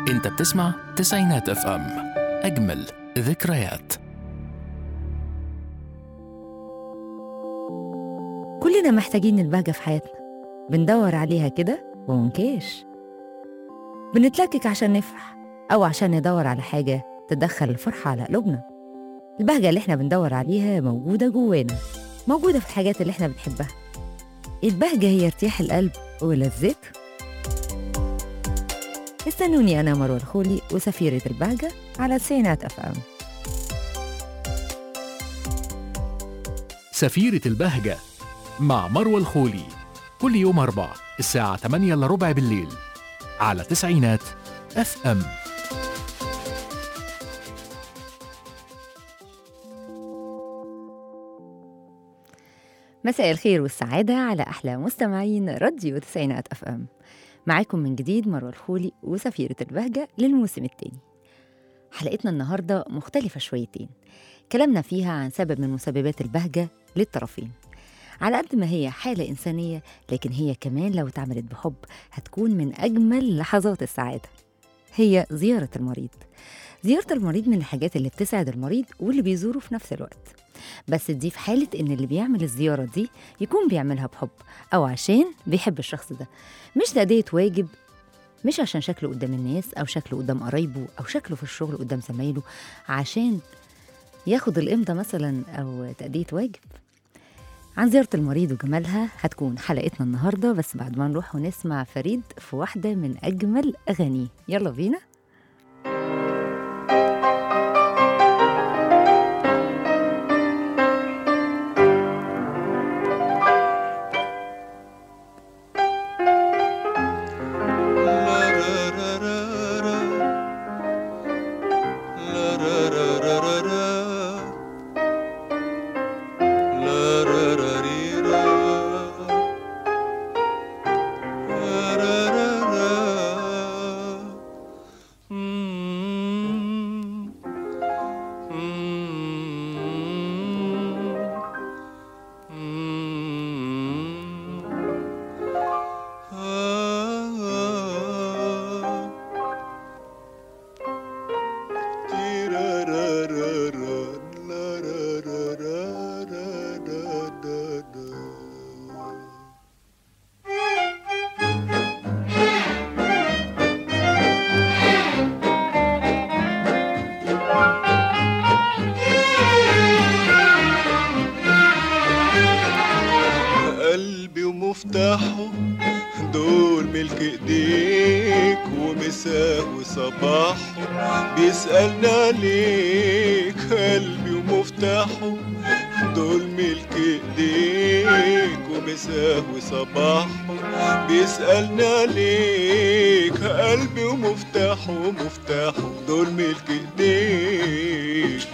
انت بتسمع تسعينات اف ام اجمل ذكريات كلنا محتاجين البهجة في حياتنا بندور عليها كده ومنكاش بنتلكك عشان نفرح أو عشان ندور على حاجة تدخل الفرحة على قلوبنا البهجة اللي احنا بندور عليها موجودة جوانا موجودة في الحاجات اللي احنا بنحبها البهجة هي ارتياح القلب ولذته استنوني أنا مروة الخولي وسفيرة البهجة على تسعينات أف أم سفيرة البهجة مع مروة الخولي كل يوم أربع الساعة 8 إلا ربع بالليل على تسعينات اف ام مساء الخير والسعادة على أحلى مستمعين راديو تسعينات أف أم معاكم من جديد مروة الخولي وسفيرة البهجة للموسم الثاني حلقتنا النهاردة مختلفة شويتين كلامنا فيها عن سبب من مسببات البهجة للطرفين على قد ما هي حالة إنسانية لكن هي كمان لو اتعملت بحب هتكون من أجمل لحظات السعادة هي زيارة المريض زيارة المريض من الحاجات اللي بتسعد المريض واللي بيزوره في نفس الوقت بس دي في حالة إن اللي بيعمل الزيارة دي يكون بيعملها بحب أو عشان بيحب الشخص ده مش تأدية واجب مش عشان شكله قدام الناس أو شكله قدام قرايبه أو شكله في الشغل قدام زمايله عشان ياخد الإمضة مثلا أو تأدية واجب عن زيارة المريض وجمالها هتكون حلقتنا النهاردة بس بعد ما نروح ونسمع فريد في واحدة من أجمل أغانيه يلا بينا قلبي ومفتاحه دول ملك ايديك ومساه وصباحه بيسألنا عليك قلبي ومفتاحه دول ملك ايديك ومساه وصباحه بيسألنا عليك قلبي ومفتاحه مفتاحه دول ملك ايديك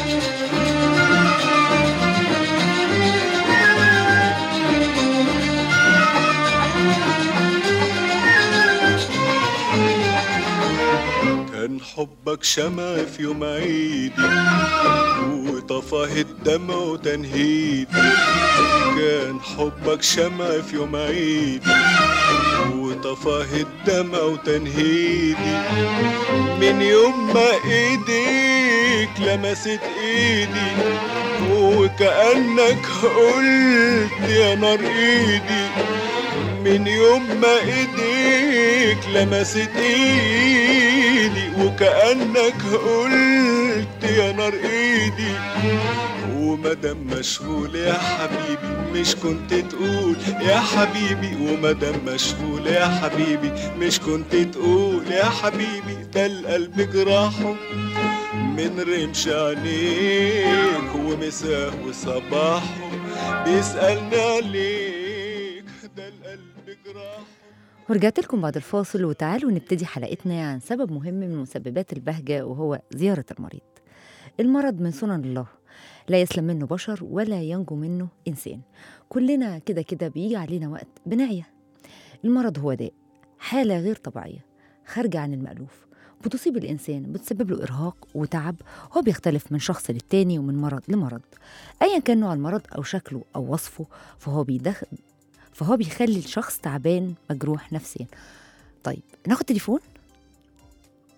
كان حبك شمع في يوم عيدي وطفاه الدمع وتنهيدي كان حبك شمع في يوم عيدي وطفاه الدمع وتنهيدي من يوم ما ايديك لمست ايدي وكأنك قلت يا نار ايدي من يوم ما ايديك لمست ايدي وكأنك قلت يا نار ايدي ومدام مشغول يا حبيبي مش كنت تقول يا حبيبي ومدام مشغول يا حبيبي مش كنت تقول يا حبيبي ده القلب جراحه من رمش عينيك ومساه وصباحه بيسألنا عليك ده القلب جراحه ورجعت لكم بعد الفاصل وتعالوا نبتدي حلقتنا عن سبب مهم من مسببات البهجة وهو زيارة المريض المرض من سنن الله لا يسلم منه بشر ولا ينجو منه إنسان كلنا كده كده بيجي علينا وقت بنعيا المرض هو داء حالة غير طبيعية خارجة عن المألوف بتصيب الإنسان بتسبب له إرهاق وتعب هو بيختلف من شخص للتاني ومن مرض لمرض أيا كان نوع المرض أو شكله أو وصفه فهو بيدخل فهو بيخلي الشخص تعبان مجروح نفسيا طيب ناخد تليفون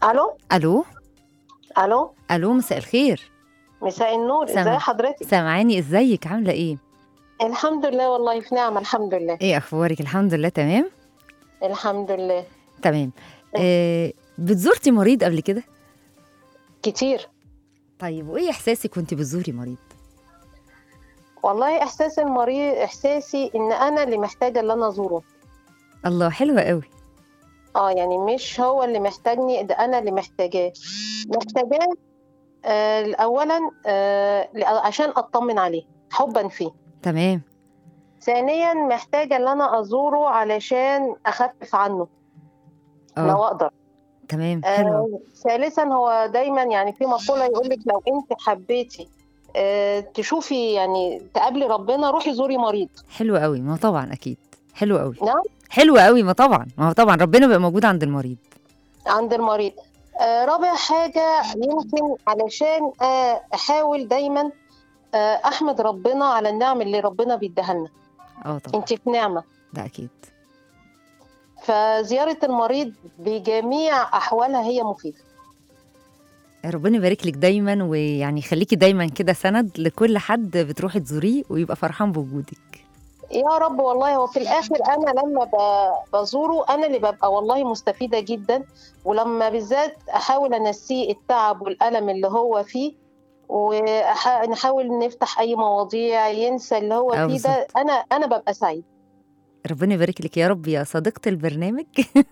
الو الو الو الو مساء الخير مساء النور سامع. ازي حضرتك سامعاني ازيك عامله ايه الحمد لله والله في نعمه الحمد لله ايه اخبارك الحمد لله تمام الحمد لله تمام آه بتزورتي مريض قبل كده كتير طيب وايه احساسك وانت بتزوري مريض والله احساس المريض احساسي ان انا اللي محتاجه اللي انا ازوره الله حلوه قوي اه يعني مش هو اللي محتاجني ده انا اللي محتاجاه محتاجاه آه اولا آه عشان اطمن عليه حبا فيه تمام ثانيا محتاجه ان انا ازوره علشان اخفف عنه لو اه اقدر تمام حلوه آه ثالثا هو دايما يعني في مقولة يقول لك لو انت حبيتي آه تشوفي يعني تقابلي ربنا روحي زوري مريض حلوه قوي ما طبعا اكيد حلوه قوي نعم حلوه قوي ما طبعا ما هو طبعا ربنا بيبقى موجود عند المريض عند المريض آه رابع حاجة يمكن علشان آه احاول دايما آه احمد ربنا على النعم اللي ربنا بيديها لنا اه طبعا انت في نعمة ده اكيد فزيارة المريض بجميع احوالها هي مفيدة ربنا يبارك لك دايما ويعني يخليكي دايما كده سند لكل حد بتروحي تزوريه ويبقى فرحان بوجودك يا رب والله هو في الاخر انا لما ب- بزوره انا اللي ببقى والله مستفيده جدا ولما بالذات احاول انسيه التعب والالم اللي هو فيه ونحاول نفتح اي مواضيع ينسى اللي هو آه، فيه ده بالظبط. انا انا ببقى سعيد ربنا يبارك لك يا رب يا صديقة البرنامج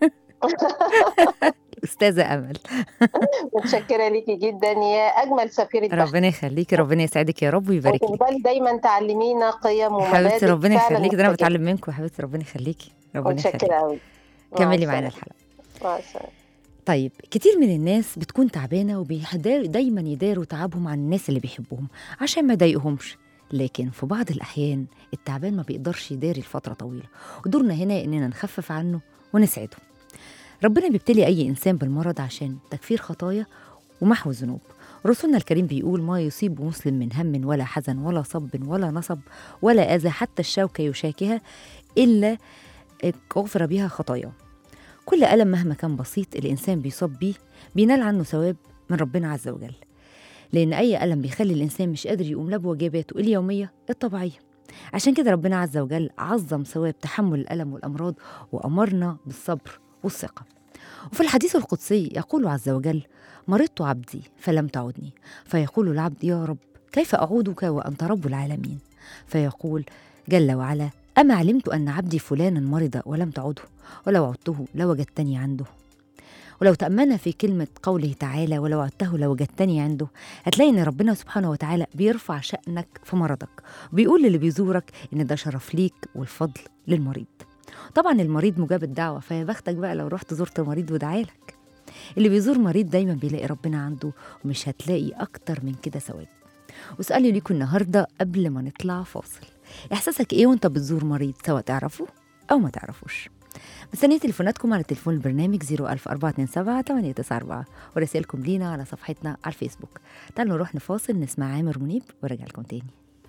أستاذة أمل متشكره ليكي جدا يا اجمل سفيره بحث ربنا يخليكي ربنا يسعدك يا رب ويبارك لك وتفضلي دايما تعلمينا قيم ومبادئ حبيبتي ربنا فعلاً يخليكي ده أنا محتاجاها. بتعلم منكم يا حبيبتي ربنا يخليكي ربنا متشكره يخليكي قوي كملي معانا الحلقة مع السلامه طيب كتير من الناس بتكون تعبانة وبيحداروا دايما يداروا تعبهم عن الناس اللي بيحبوهم عشان ما يضايقهمش لكن في بعض الأحيان التعبان ما بيقدرش يداري لفترة طويلة ودورنا هنا إننا نخفف عنه ونسعده ربنا بيبتلي أي إنسان بالمرض عشان تكفير خطايا ومحو الذنوب رسولنا الكريم بيقول ما يصيب مسلم من هم ولا حزن ولا صب ولا نصب ولا أذى حتى الشوكة يشاكها إلا غفر بها خطاياه كل ألم مهما كان بسيط الإنسان بيصاب بيه بينال عنه ثواب من ربنا عز وجل لأن أي ألم بيخلي الإنسان مش قادر يقوم لا بواجباته اليومية الطبيعية عشان كده ربنا عز وجل عظم ثواب تحمل الألم والأمراض وأمرنا بالصبر والثقة وفي الحديث القدسي يقول عز وجل مرضت عبدي فلم تعدني فيقول العبد يا رب كيف أعودك وأنت رب العالمين فيقول جل وعلا أما علمت أن عبدي فلانا مرض ولم تعده ولو عدته لوجدتني عنده ولو تأمنا في كلمة قوله تعالى ولو عدته لوجدتني عنده هتلاقي إن ربنا سبحانه وتعالى بيرفع شأنك في مرضك بيقول للي بيزورك إن ده شرف ليك والفضل للمريض طبعا المريض مجاب الدعوة فيا بختك بقى لو رحت زرت مريض ودعالك اللي بيزور مريض دايما بيلاقي ربنا عنده ومش هتلاقي أكتر من كده ثواب وسؤالي ليكم النهاردة قبل ما نطلع فاصل إحساسك إيه وأنت بتزور مريض سواء تعرفه أو ما تعرفوش مستنية تليفوناتكم على تليفون البرنامج 01427 894 ورسائلكم لينا على صفحتنا على الفيسبوك تعالوا نروح نفاصل نسمع عامر منيب وارجع لكم تاني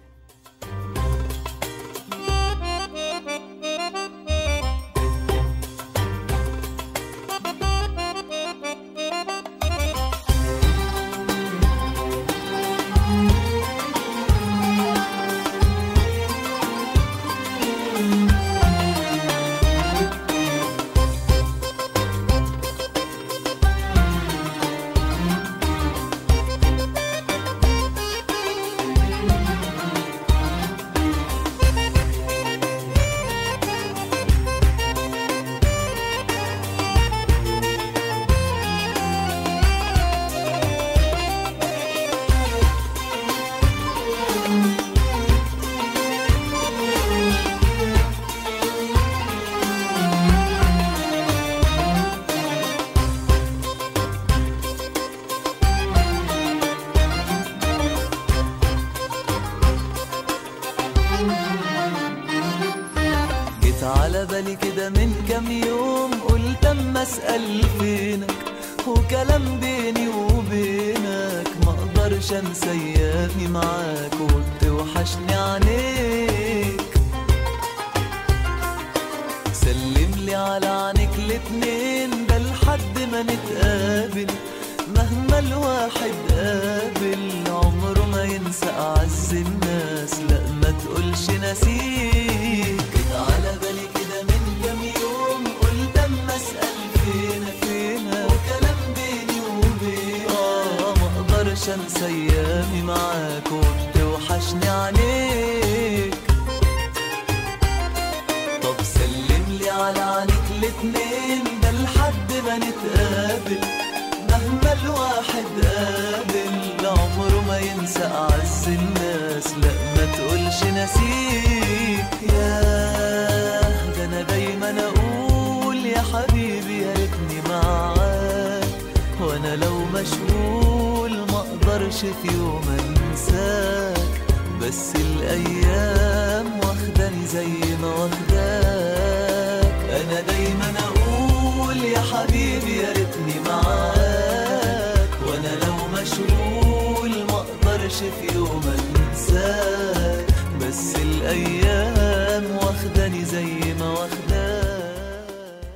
جيت على بالي كده من كام يوم قلت اما اسال فينك وكلام بيني وبينك ما اقدرش انسى ايامي معاك وبتوحشني عينيك سلم لي على عينيك الاتنين ده لحد ما نتقابل مهما الواحد قابل عمره ما ينسى أعز الناس لا ما تقولش نسيك كده على بالي كده من كام يوم قلت أما أسأل فينا فينا وكلام بيني وبينك آه ما أقدرش أنسى أيامي معاك وبتوحشني عليك طب سلم لي على عينيك الاتنين ده لحد ما نتقابل مهما الواحد قابل عمره ما ينسى أعز الناس لا ما تقولش نسيك ياه ده أنا دايما أقول يا حبيبي يا ريتني معاك وأنا لو مشغول ما أقدرش في يوم أنساك بس الأيام واخداني زي ما واخداك أنا دايما أقول يا حبيبي يا ريتني معاك وأنا لو مشغول ما أقدرش في يوم أنساك بس الأيام واخداني زي ما واخداك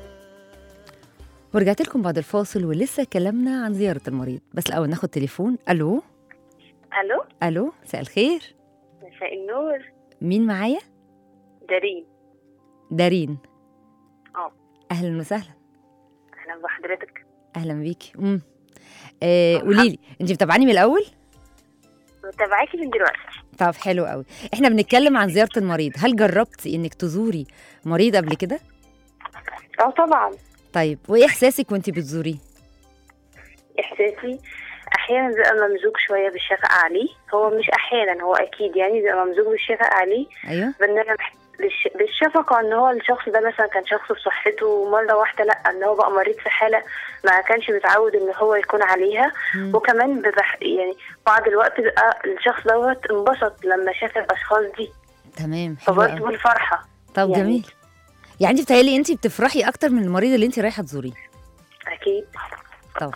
ورجعت لكم بعد الفاصل ولسه كلامنا عن زيارة المريض بس الأول ناخد تليفون ألو الو ألو مساء الخير مساء النور مين معايا؟ دارين دارين اه. أهلا وسهلا اهلا بحضرتك أهلا بيكي امم آه مرحبا. قولي لي أنت متابعاني من الأول؟ متابعاكي من دلوقتي طب حلو قوي احنا بنتكلم عن زيارة المريض هل جربتي إنك تزوري مريض قبل كده؟ اه طبعا طيب وإيه إحساسك وأنت بتزوريه؟ احساسي احيانا بيبقى ممزوج شويه بالشفقه عليه هو مش احيانا هو اكيد يعني بيبقى ممزوج بالشفقه عليه أيوه بان انا بح- بالش... بالشفقه ان هو الشخص ده مثلا كان شخص في صحته ومره واحده لا ان هو بقى مريض في حاله ما كانش متعود ان هو يكون عليها مم. وكمان ببح... يعني بعض الوقت بيبقى الشخص دوت انبسط لما شاف الاشخاص دي تمام حلو فبرضه قوي بالفرحه طب يعني- جميل يعني انت بتهيألي انت بتفرحي اكتر من المريض اللي انت رايحه تزوريه اكيد طبعا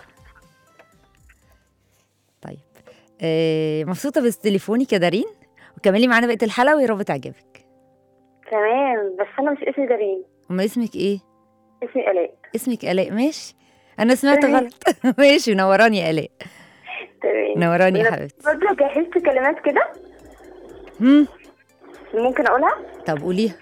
طيب آه مبسوطه بتليفونك يا دارين وكملي معانا بقيه الحلقه ويا رب تعجبك تمام بس انا مش اسمي دارين امال اسمك ايه اسمي الاء اسمك الاء ماشي انا سمعت تمام. غلط ماشي نوراني يا الاء تمام نوراني يا أنا حبيبتي برضه جهزت كلمات كده هم ممكن اقولها طب قوليها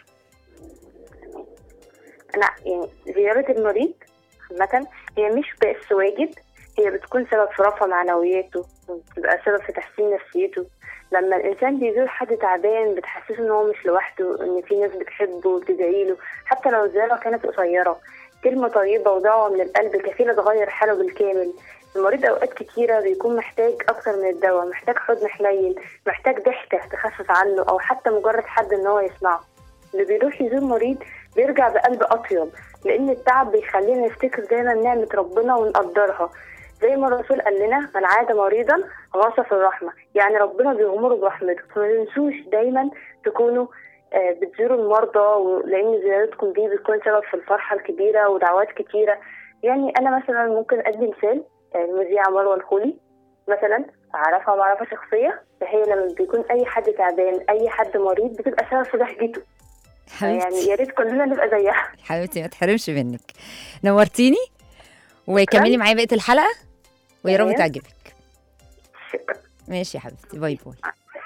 انا يعني زيارة المريض عامة هي مش بس واجب هي بتكون سبب في رفع معنوياته وبتبقى سبب في تحسين نفسيته لما الانسان بيزور حد تعبان بتحسسه ان هو مش لوحده ان في ناس بتحبه وبتدعيله حتى لو الزيارة كانت قصيرة كلمة طيبة ودعوة من القلب كفيلة تغير حاله بالكامل المريض اوقات كتيرة بيكون محتاج اكتر من الدواء محتاج حضن حنين محتاج ضحكة تخفف عنه او حتى مجرد حد ان هو يسمعه اللي بيروح يزور مريض بيرجع بقلب أطيب لأن التعب بيخلينا نفتكر دايما نعمة ربنا ونقدرها زي ما الرسول قال لنا من عاد مريضا غاص في الرحمة يعني ربنا بيغمره برحمته فما تنسوش دايما تكونوا آه، بتزوروا المرضى و- لأن زيارتكم دي بتكون سبب في الفرحة الكبيرة ودعوات كتيرة يعني أنا مثلا ممكن أدي مثال آه، المذيعة مروة الخولي مثلا أعرفها معرفة شخصية فهي لما بيكون أي حد تعبان أي حد مريض بتبقى سبب في ضحكته يعني حبيبتي يا ريت كلنا نبقى زيها حبيبتي ما تحرمش منك نورتيني وكملي معايا بقيه الحلقه ويا رب تمام. تعجبك شكرا ماشي يا حبيبتي باي باي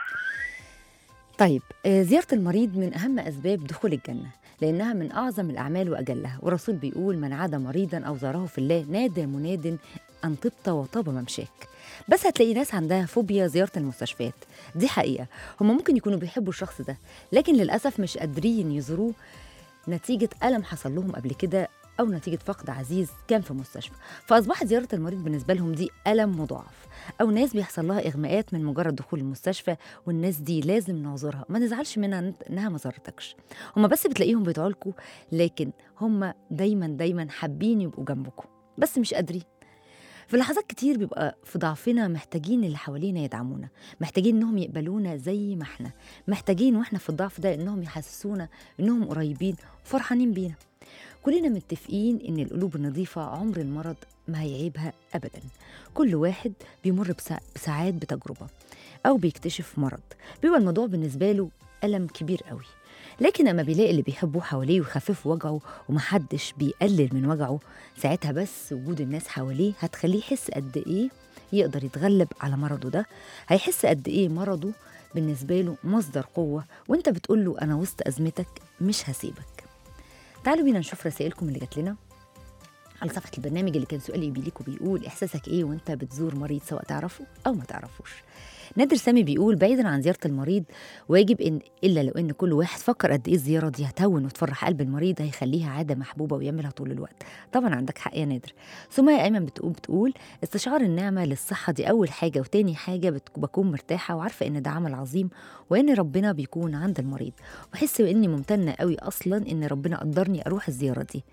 طيب آه، زيارة المريض من أهم أسباب دخول الجنة لأنها من أعظم الأعمال وأجلها والرسول بيقول من عاد مريضا أو زاره في الله نادى مناد أن طبت وطاب ممشاك بس هتلاقي ناس عندها فوبيا زيارة المستشفيات دي حقيقة هم ممكن يكونوا بيحبوا الشخص ده لكن للأسف مش قادرين يزوروه نتيجة ألم حصل لهم قبل كده أو نتيجة فقد عزيز كان في مستشفى فأصبحت زيارة المريض بالنسبة لهم دي ألم مضاعف أو ناس بيحصل لها إغماءات من مجرد دخول المستشفى والناس دي لازم نعذرها ما نزعلش منها إن- إنها ما زارتكش هما بس بتلاقيهم بيدعوا لكم لكن هما دايما دايما حابين يبقوا جنبكم بس مش قادرين في لحظات كتير بيبقى في ضعفنا محتاجين اللي حوالينا يدعمونا محتاجين انهم يقبلونا زي ما احنا محتاجين واحنا في الضعف ده انهم يحسسونا انهم قريبين وفرحانين بينا كلنا متفقين ان القلوب النظيفه عمر المرض ما هيعيبها ابدا كل واحد بيمر بسا- بساعات بتجربه او بيكتشف مرض بيبقى الموضوع بالنسبه له الم كبير قوي لكن اما بيلاقي اللي بيحبوه حواليه ويخففوا وجعه ومحدش بيقلل من وجعه ساعتها بس وجود الناس حواليه هتخليه يحس قد ايه يقدر يتغلب على مرضه ده هيحس قد ايه مرضه بالنسبه له مصدر قوه وانت بتقول له انا وسط ازمتك مش هسيبك تعالوا بينا نشوف رسائلكم اللي جات لنا على صفحة البرنامج اللي كان سؤالي بيليكوا بيقول إحساسك إيه وأنت بتزور مريض سواء تعرفه أو ما تعرفوش نادر سامي بيقول بعيدا عن زيارة المريض واجب إن إلا لو إن كل واحد فكر قد إيه الزيارة دي هتهون وتفرح قلب المريض هيخليها عادة محبوبة ويعملها طول الوقت طبعا عندك حق يا نادر سمية أيمن بتقول بتقول استشعار النعمة للصحة دي أول حاجة وتاني حاجة بت- بكون مرتاحة وعارفة إن ده عمل عظيم وإن ربنا بيكون عند المريض وأحس إني ممتنة قوي أصلا إن ربنا قدرني أروح الزيارة دي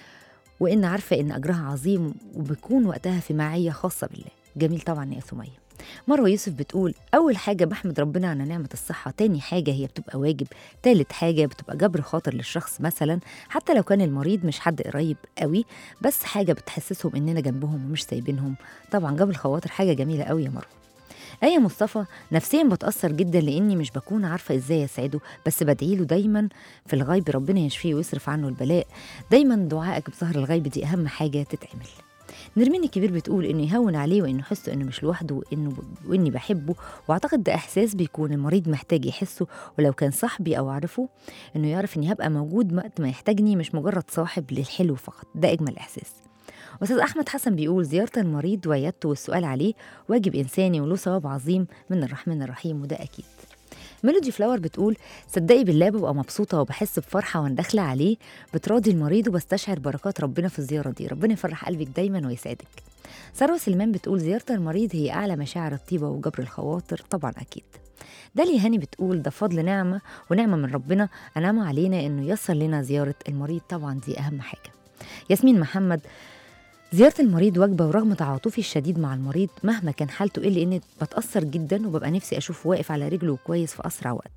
وإن عارفة إن أجرها عظيم وبكون وقتها في معية خاصة بالله جميل طبعا يا سمية مروة يوسف بتقول أول حاجة بحمد ربنا على نعمة الصحة تاني حاجة هي بتبقى واجب تالت حاجة بتبقى جبر خاطر للشخص مثلا حتى لو كان المريض مش حد قريب قوي بس حاجة بتحسسهم إننا جنبهم ومش سايبينهم طبعا جبر الخواطر حاجة جميلة قوي يا مروة آية مصطفى نفسيا بتأثر جدا لأني مش بكون عارفة إزاي أسعده بس بدعيله دايما في الغيب ربنا يشفيه ويصرف عنه البلاء دايما دعائك بظهر الغيب دي أهم حاجة تتعمل نرمين الكبير بتقول انه يهون عليه وانه يحس انه مش لوحده وانه واني بحبه واعتقد ده احساس بيكون المريض محتاج يحسه ولو كان صاحبي او اعرفه انه يعرف اني هبقى موجود وقت ما يحتاجني مش مجرد صاحب للحلو فقط ده اجمل احساس استاذ احمد حسن بيقول زياره المريض وعيادته والسؤال عليه واجب انساني وله ثواب عظيم من الرحمن الرحيم وده اكيد ميلودي فلاور بتقول صدقي بالله ببقى مبسوطة وبحس بفرحة وأنا داخلة عليه بتراضي المريض وبستشعر بركات ربنا في الزيارة دي ربنا يفرح قلبك دايما ويسعدك ثروة سليمان بتقول زيارة المريض هي أعلى مشاعر الطيبة وجبر الخواطر طبعا أكيد داليا هاني بتقول ده فضل نعمة ونعمة من ربنا أنعم علينا إنه يسر لنا زيارة المريض طبعا دي أهم حاجة ياسمين محمد زيارة المريض واجبة ورغم تعاطفي الشديد مع المريض مهما كان حالته إيه لأني بتأثر جدا وببقى نفسي أشوفه واقف على رجله كويس في أسرع وقت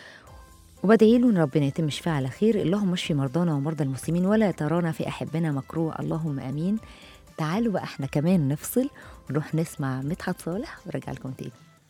وبدعي له ان ربنا يتم شفاه على خير اللهم اشفي مرضانا ومرضى المسلمين ولا ترانا في احبنا مكروه اللهم امين تعالوا بقى احنا كمان نفصل ونروح نسمع مدحت صالح ورجع لكم تاني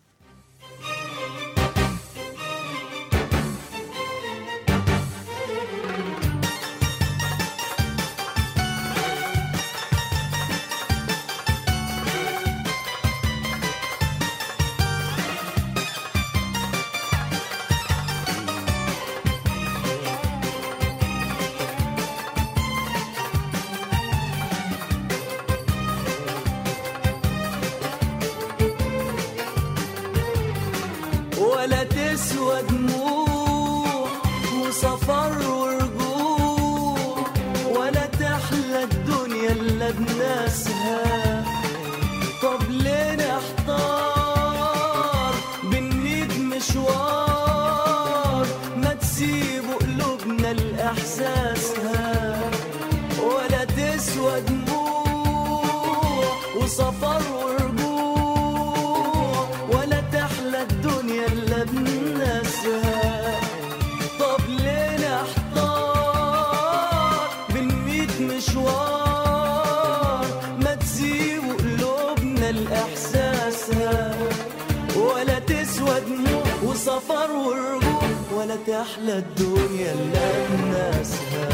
ولا تسوى دموع وسفر ورجوع ولا تحلى الدنيا الا بناسها طب ليه نحتار بنهيد مشوار ما تسيبوا قلوبنا لاحساسها ولا تسوى دموع وسفر ورجوع ولا تحلى الدنيا الا بناسها طب ليه نحتار بنميت مشوار ما تسيبوا قلوبنا لاحساسها ولا تسوى دموع وسفر ورجوع ولا تحلى الدنيا الا بناسها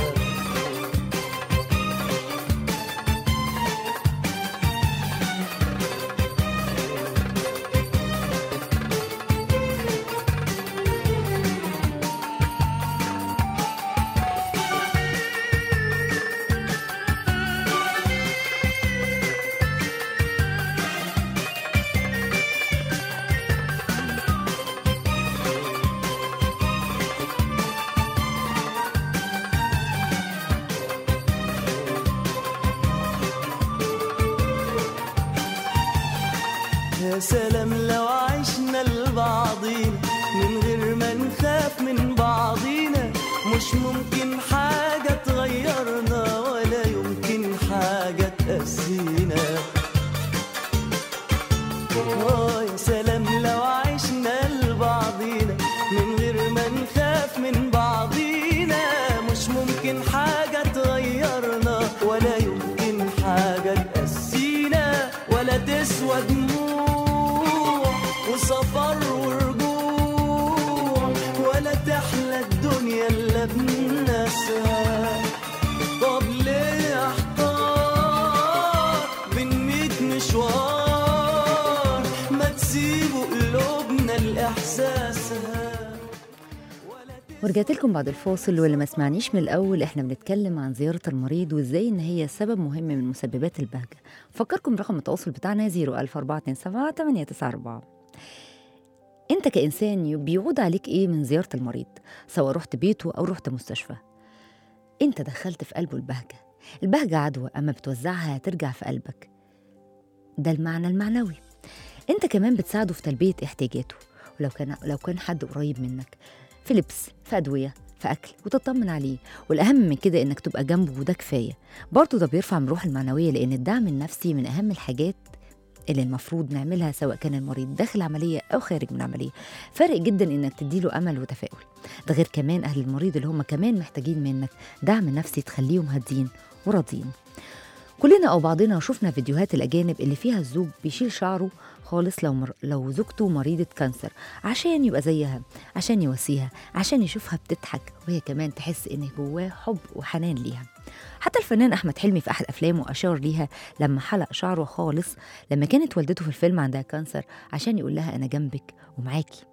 يا سلام لو عشنا لبعضينا من غير ما نخاف من بعضينا مش ممكن حاجة تغيرنا ولا يمكن حاجة تأذينا آه يا سلام لو عشنا لبعضينا من غير ما نخاف من بعضينا مش ممكن حاجة تغيرنا ولا يمكن حاجة تأسينا ولا تسوى دموع وسفر ورجوع ولا تحلى الدنيا إلا ورجعت لكم بعد الفاصل واللي ما سمعنيش من الأول إحنا بنتكلم عن زيارة المريض وإزاي إن هي سبب مهم من مسببات البهجة فكركم رقم التواصل بتاعنا 01427 894 أنت كإنسان ي- بيعود عليك إيه من زيارة المريض سواء رحت بيته أو رحت مستشفى أنت دخلت في قلبه البهجة البهجة عدوى أما بتوزعها هترجع في قلبك ده المعنى المعنوي أنت كمان بتساعده في تلبية احتياجاته ولو كان لو كان حد قريب منك في لبس في أدوية في أكل وتطمن عليه والأهم من كده إنك تبقى جنبه وده كفاية برضه ده بيرفع من الروح المعنوية لأن الدعم النفسي من أهم الحاجات اللي المفروض نعملها سواء كان المريض داخل عملية أو خارج من عملية فرق جدا إنك تديله أمل وتفاؤل ده غير كمان أهل المريض اللي هم كمان محتاجين منك دعم نفسي تخليهم هادين وراضيين كلنا او بعضنا شفنا فيديوهات الاجانب اللي فيها الزوج بيشيل شعره خالص لو مر... لو زوجته مريضه كانسر عشان يبقى زيها عشان يواسيها عشان يشوفها بتضحك وهي كمان تحس ان جواه حب وحنان ليها حتى الفنان احمد حلمي في احد افلامه اشار ليها لما حلق شعره خالص لما كانت والدته في الفيلم عندها كانسر عشان يقول لها انا جنبك ومعاكي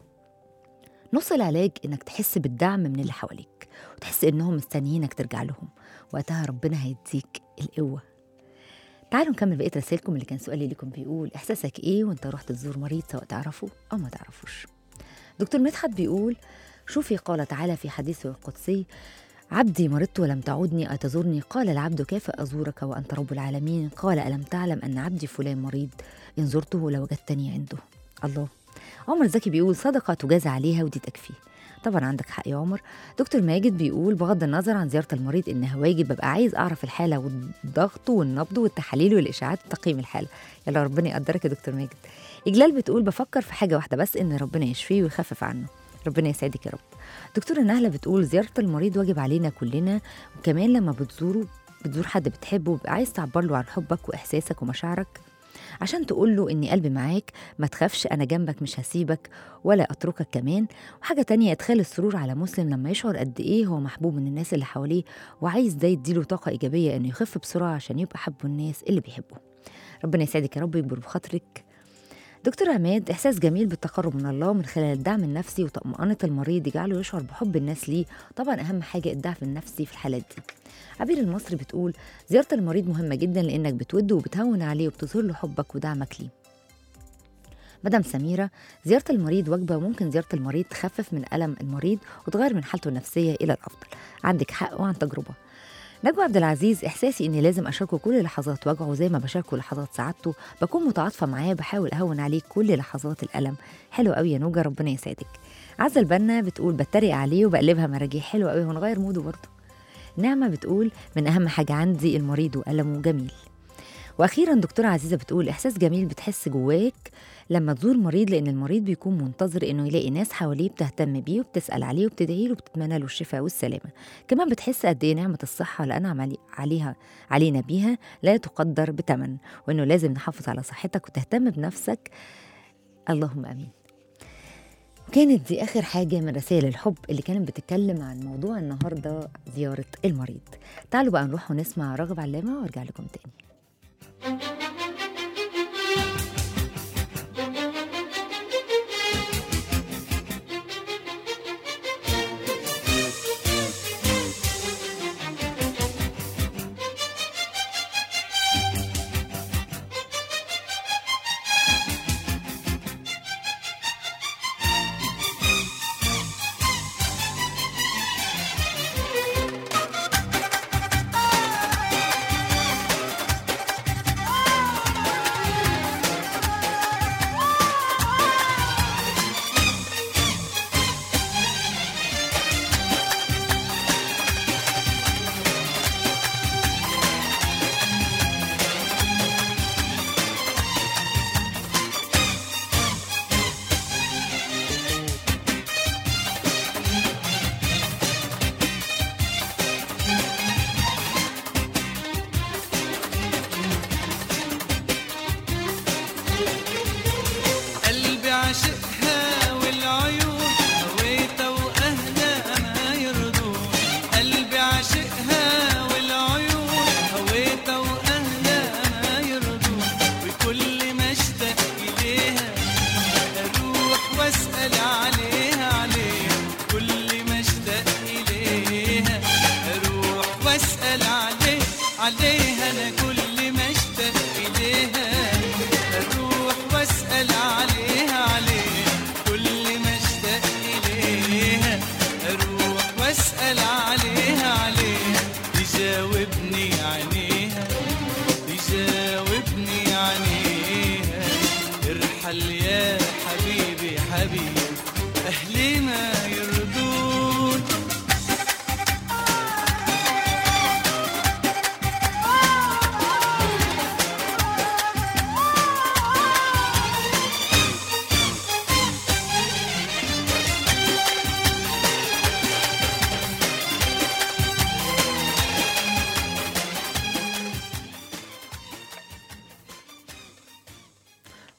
نص العلاج انك تحس بالدعم من اللي حواليك وتحس انهم مستنيينك ترجع لهم وقتها ربنا هيديك القوه تعالوا نكمل بقيه رسائلكم اللي كان سؤالي لكم بيقول احساسك ايه وانت رحت تزور مريض سواء تعرفه او ما تعرفوش دكتور مدحت بيقول شوفي قال تعالى في حديثه القدسي عبدي مرضت ولم تعودني أتزورني قال العبد كيف أزورك وأنت رب العالمين قال ألم تعلم أن عبدي فلان مريض إن زرته لوجدتني عنده الله عمر زكي بيقول صدقة تجازى عليها ودي تكفي طبعا عندك حق يا عمر دكتور ماجد بيقول بغض النظر عن زيارة المريض إنها واجب ببقى عايز أعرف الحالة والضغط والنبض والتحاليل والإشاعات وتقييم الحالة يلا ربنا يقدرك يا دكتور ماجد إجلال بتقول بفكر في حاجة واحدة بس إن ربنا يشفيه ويخفف عنه ربنا يسعدك يا رب دكتورة نهلة بتقول زيارة المريض واجب علينا كلنا وكمان لما بتزوره بتزور حد بتحبه بيبقى عايز تعبر له عن حبك وإحساسك ومشاعرك عشان تقول له إني قلبي معاك ما تخافش أنا جنبك مش هسيبك ولا أتركك كمان وحاجة تانية إدخال السرور على مسلم لما يشعر قد إيه هو محبوب من الناس اللي حواليه وعايز ده يديله طاقة إيجابية إنه يخف بسرعة عشان يبقى حبه الناس اللي بيحبوه ربنا يسعدك يا رب ويكبر بخاطرك دكتور عماد إحساس جميل بالتقرب من الله من خلال الدعم النفسي وطمأنة المريض يجعله يشعر بحب الناس ليه طبعا أهم حاجة الدعم النفسي في الحالات دي عبير المصري بتقول زيارة المريض مهمة جدا لأنك بتوده وبتهون عليه وبتظهر له حبك ودعمك ليه مدام سميرة زيارة المريض وجبة وممكن زيارة المريض تخفف من ألم المريض وتغير من حالته النفسية إلى الأفضل عندك حق وعن تجربة نجوى عبد العزيز احساسي اني لازم اشاركه كل لحظات وجعه زي ما بشاركه لحظات سعادته بكون متعاطفه معاه بحاول اهون عليه كل لحظات الالم حلو قوي يا نوجه ربنا يسعدك عزه البنا بتقول بتريق عليه وبقلبها مراجيح حلو قوي ونغير موده برضه نعمه بتقول من اهم حاجه عندي المريض والمه جميل واخيرا دكتوره عزيزه بتقول احساس جميل بتحس جواك لما تزور مريض لان المريض بيكون منتظر انه يلاقي ناس حواليه بتهتم بيه وبتسال عليه وبتدعي له وبتتمنى له الشفاء والسلامه كمان بتحس قد ايه نعمه الصحه اللي انعم علي- عليها علينا بيها لا تقدر بثمن وانه لازم نحافظ على صحتك وتهتم بنفسك اللهم امين كانت دي اخر حاجه من رسائل الحب اللي كانت بتتكلم عن موضوع النهارده زياره المريض تعالوا بقى نروح ونسمع راغب علامه وارجع لكم تاني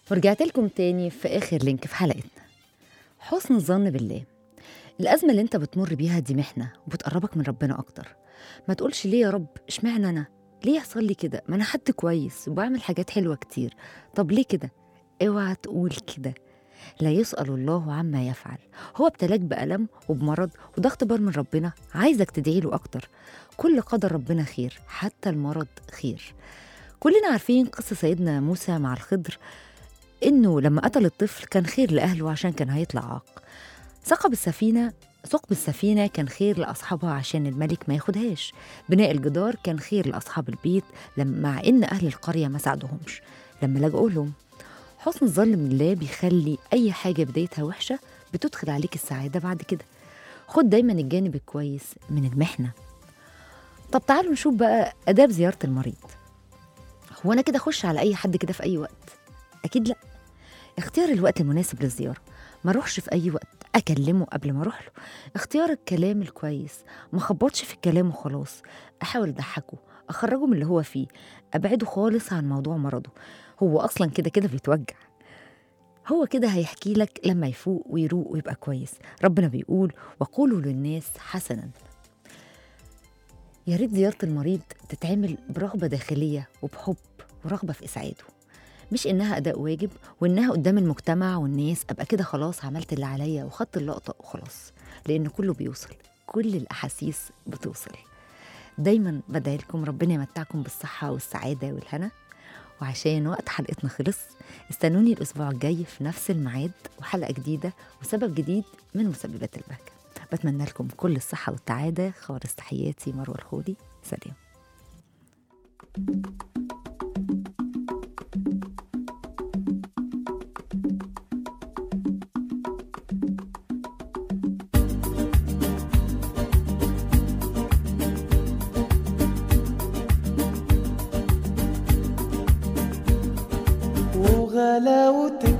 ورجعت لكم تاني في آخر لينك في حلقتنا حسن الظن بالله الأزمة اللي أنت بتمر بيها دي محنة وبتقربك من ربنا أكتر ما تقولش ليه يا رب اشمعنى أنا ليه يحصل لي كده ما أنا حد كويس وبعمل حاجات حلوة كتير طب ليه كده اوعى تقول كده لا يسأل الله عما يفعل هو ابتلاك بألم وبمرض وده اختبار من ربنا عايزك تدعي له أكتر كل قدر ربنا خير حتى المرض خير كلنا عارفين قصة سيدنا موسى مع الخضر إنه لما قتل الطفل كان خير لأهله عشان كان هيطلع عاق ثقب السفينة ثقب السفينة كان خير لأصحابها عشان الملك ما ياخدهاش بناء الجدار كان خير لأصحاب البيت لما مع إن أهل القرية ما ساعدوهمش لما لجأوا لهم حسن الظن بالله بيخلي أي حاجة بدايتها وحشة بتدخل عليك السعادة بعد كده خد دايما الجانب الكويس من المحنة طب تعالوا نشوف بقى آداب زيارة المريض هو أنا كده أخش على أي حد كده في أي وقت أكيد لأ اختيار الوقت المناسب للزيارة ما اروحش في أي وقت أكلمه قبل ما أروح له اختيار الكلام الكويس ما خبطش في الكلام وخلاص أحاول أضحكه أخرجه من اللي هو فيه أبعده خالص عن موضوع مرضه هو أصلا كده كده بيتوجع هو كده هيحكي لك لما يفوق ويروق ويبقى كويس ربنا بيقول وقولوا للناس حسنا يا ريت زيارة المريض تتعمل برغبة داخلية وبحب ورغبة في إسعاده مش إنها أداء واجب وإنها قدام المجتمع والناس أبقى كده خلاص عملت اللي عليا وخدت اللقطة وخلاص لأن كله بيوصل كل الأحاسيس بتوصل دايما بدعي لكم ربنا يمتعكم بالصحة والسعادة والهنا وعشان وقت حلقتنا خلص استنوني الأسبوع الجاي في نفس الميعاد وحلقة جديدة وسبب جديد من مسببات البهجة بتمنى لكم كل الصحة والسعادة خالص تحياتي مروة الخولي سلام وغلاوتك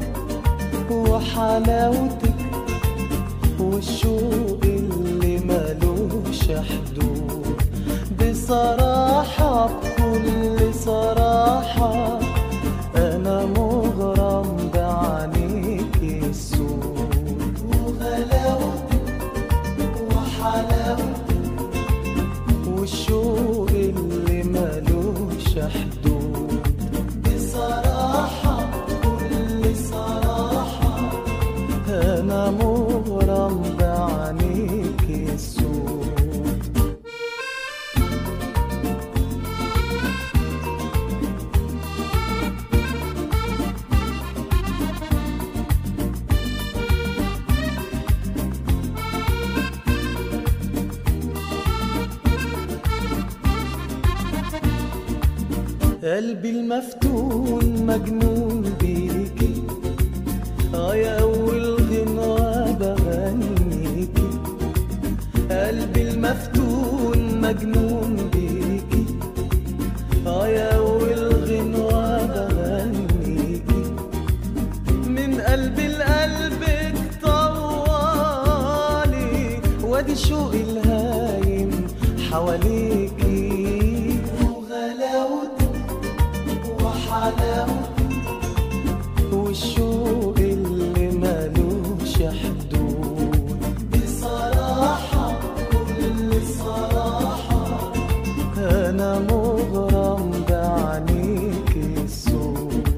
وحلاوتك والشوق اللي ملوش حدود بصراحة بكل صراحة أنا مغرم بعينيك السود وغلاوتك وحلاوتك والشوق اللي ملوش حدود بصراحة كل صراحة أنا مغرم بعينيك السود قلبي المفتون مجنون بيكي اه يا اول غنوة بغنيكي قلبي المفتون مجنون بيكي اه يا اول غنوة بغنيكي من قلبي لقلبك طوالي وادي شوقي الهايم حواليكي وغلاوتك وحلاوتك والشوق اللي ملوش حدود بصراحة كل صراحة أنا مغرم بعينيك السود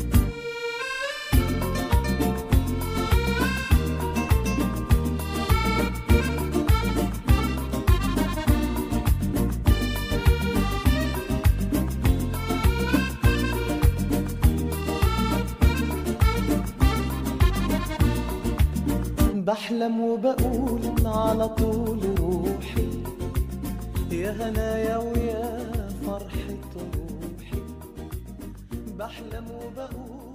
بحلم وبقول على طول روحي يا هنايا ويا فرحة روحي بحلم وبقول